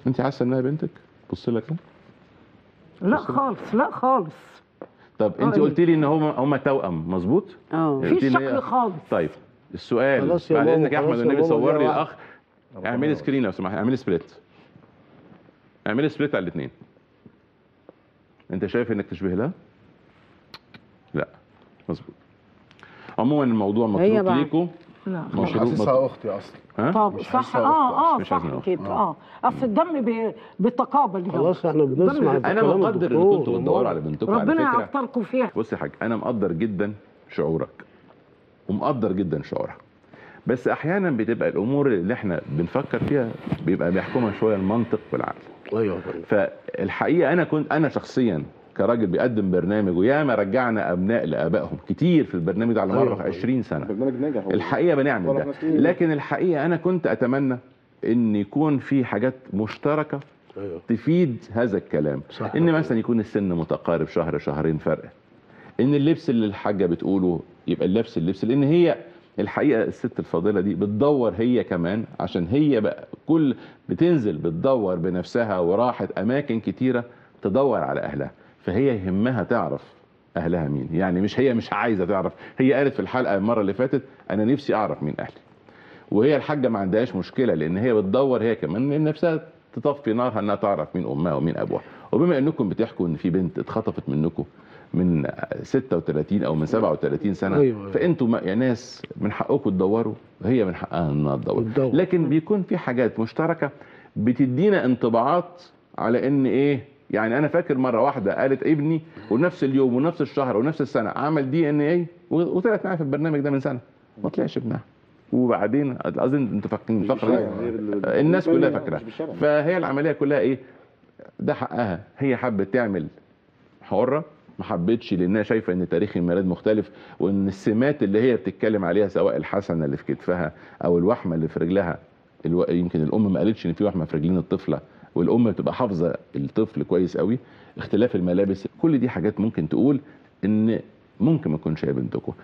انت حاسه انها بنتك بص لك كده. لا خالص لا خالص طب انت آه. قلت لي ان هم هم توأم مظبوط اه قلت في لي إن هي- شكل خالص طيب السؤال خلاص يا بعد ماما، اذنك يا احمد خلاص يا النبي ماما، صور لي دي الاخ اعملي سكرين لو سمحت اعملي سبليت اعملي سبليت على الاثنين انت شايف انك تشبه لها لا مظبوط عموما الموضوع هي متروك بقى. ليكم لا مش خالص. حاسسها اختي اصلا ها طب مش صح حاسة اه اه مش صح حاسة أخت. كده اه اصل الدم بي- بيتقابل يعني. خلاص احنا بنسمع ربنا- انا كلام مقدر ان الدكتور كنتوا بتدوروا على بنتكم على ربنا فكره يعطلكم فيها بص يا حاج انا مقدر جدا شعورك ومقدر جدا شعورها بس احيانا بتبقى الامور اللي احنا بنفكر فيها بيبقى بيحكمها شويه المنطق والعقل ايوه يا فندم. فالحقيقه انا كنت انا شخصيا كراجل بيقدم برنامج وياما رجعنا ابناء لابائهم كتير في البرنامج ده على مر أيوة. 20 سنه برنامج ناجح الحقيقه بنعمل طرف ده مسؤولين. لكن الحقيقه انا كنت اتمنى ان يكون في حاجات مشتركه ايوه تفيد هذا الكلام صح. ان مثلا يكون السن متقارب شهر شهرين فرق ان اللبس اللي الحاجه بتقوله يبقى اللبس اللبس لان هي الحقيقه الست الفاضله دي بتدور هي كمان عشان هي بقى كل بتنزل بتدور بنفسها وراحت اماكن كتيره تدور على اهلها فهي يهمها تعرف اهلها مين يعني مش هي مش عايزه تعرف هي قالت في الحلقه المره اللي فاتت انا نفسي اعرف مين اهلي وهي الحاجه ما عندهاش مشكله لان هي بتدور هي كمان من نفسها تطفي نارها انها تعرف مين امها ومين ابوها وبما انكم بتحكوا ان في بنت اتخطفت منكم من 36 او من 37 سنه أيوة، أيوة. فانتوا ما- يا ناس من حقكم تدوروا هي من حقها انها تدور تدور. لكن بيكون في حاجات مشتركه بتدينا انطباعات على ان ايه يعني انا فاكر مره واحده قالت ابني ونفس اليوم ونفس الشهر ونفس السنه عمل دي ان ايه وطلعت معايا في البرنامج ده من سنه ما طلعش ابنها وبعدين اظن انتوا فاكرين الفقره دي الناس كلها فاكره فهي العمليه كلها ايه ده حقها هي حبت تعمل حره ما حبتش لانها شايفه ان تاريخ الميلاد مختلف وان السمات اللي هي بتتكلم عليها سواء الحسنه اللي في كتفها او الوحمه اللي في رجلها الو... يمكن الام ما قالتش ان في وحمه في رجلين الطفله والام بتبقى حافظه الطفل كويس قوي اختلاف الملابس كل دي حاجات ممكن تقول ان ممكن ما تكونش هي بنتكم